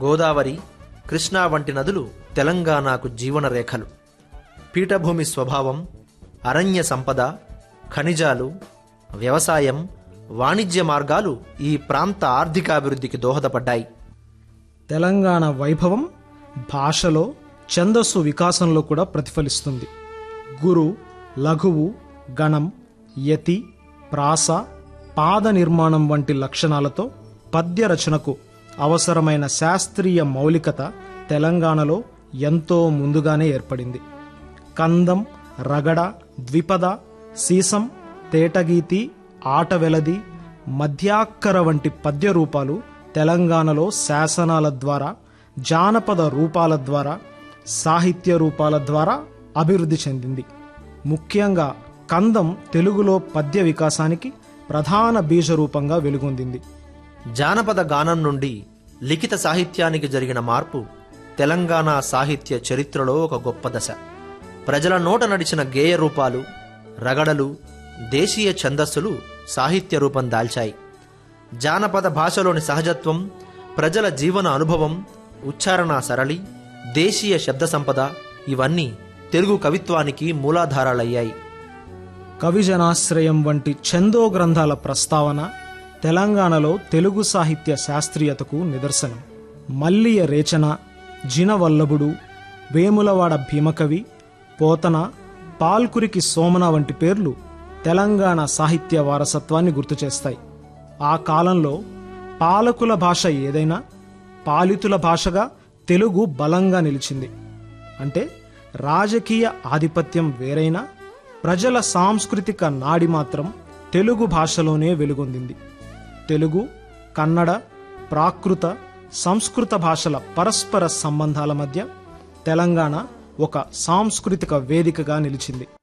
గోదావరి కృష్ణా వంటి నదులు తెలంగాణకు జీవనరేఖలు పీఠభూమి స్వభావం అరణ్య సంపద ఖనిజాలు వ్యవసాయం వాణిజ్య మార్గాలు ఈ ప్రాంత ఆర్థికాభివృద్ధికి దోహదపడ్డాయి తెలంగాణ వైభవం భాషలో ఛందస్సు వికాసంలో కూడా ప్రతిఫలిస్తుంది గురు లఘువు గణం యతి ప్రాస పాద నిర్మాణం వంటి లక్షణాలతో పద్య రచనకు అవసరమైన శాస్త్రీయ మౌలికత తెలంగాణలో ఎంతో ముందుగానే ఏర్పడింది కందం రగడ ద్విపద సీసం తేటగీతి ఆటవెలది మధ్యాక్కర వంటి పద్య రూపాలు తెలంగాణలో శాసనాల ద్వారా జానపద రూపాల ద్వారా సాహిత్య రూపాల ద్వారా అభివృద్ధి చెందింది ముఖ్యంగా కందం తెలుగులో పద్య వికాసానికి ప్రధాన బీజరూపంగా వెలుగొందింది జానపద గానం నుండి లిఖిత సాహిత్యానికి జరిగిన మార్పు తెలంగాణ సాహిత్య చరిత్రలో ఒక గొప్ప దశ ప్రజల నోట నడిచిన గేయ రూపాలు రగడలు దేశీయ ఛందస్సులు సాహిత్య రూపం దాల్చాయి జానపద భాషలోని సహజత్వం ప్రజల జీవన అనుభవం ఉచ్చారణ సరళి దేశీయ శబ్ద సంపద ఇవన్నీ తెలుగు కవిత్వానికి మూలాధారాలయ్యాయి కవిజనాశ్రయం వంటి ఛందో గ్రంథాల ప్రస్తావన తెలంగాణలో తెలుగు సాహిత్య శాస్త్రీయతకు నిదర్శనం మల్లియ రేచన జినవల్లభుడు వేములవాడ భీమకవి పోతన పాల్కురికి సోమన వంటి పేర్లు తెలంగాణ సాహిత్య వారసత్వాన్ని గుర్తు చేస్తాయి ఆ కాలంలో పాలకుల భాష ఏదైనా పాలితుల భాషగా తెలుగు బలంగా నిలిచింది అంటే రాజకీయ ఆధిపత్యం వేరైనా ప్రజల సాంస్కృతిక నాడి మాత్రం తెలుగు భాషలోనే వెలుగొందింది తెలుగు కన్నడ ప్రాకృత సంస్కృత భాషల పరస్పర సంబంధాల మధ్య తెలంగాణ ఒక సాంస్కృతిక వేదికగా నిలిచింది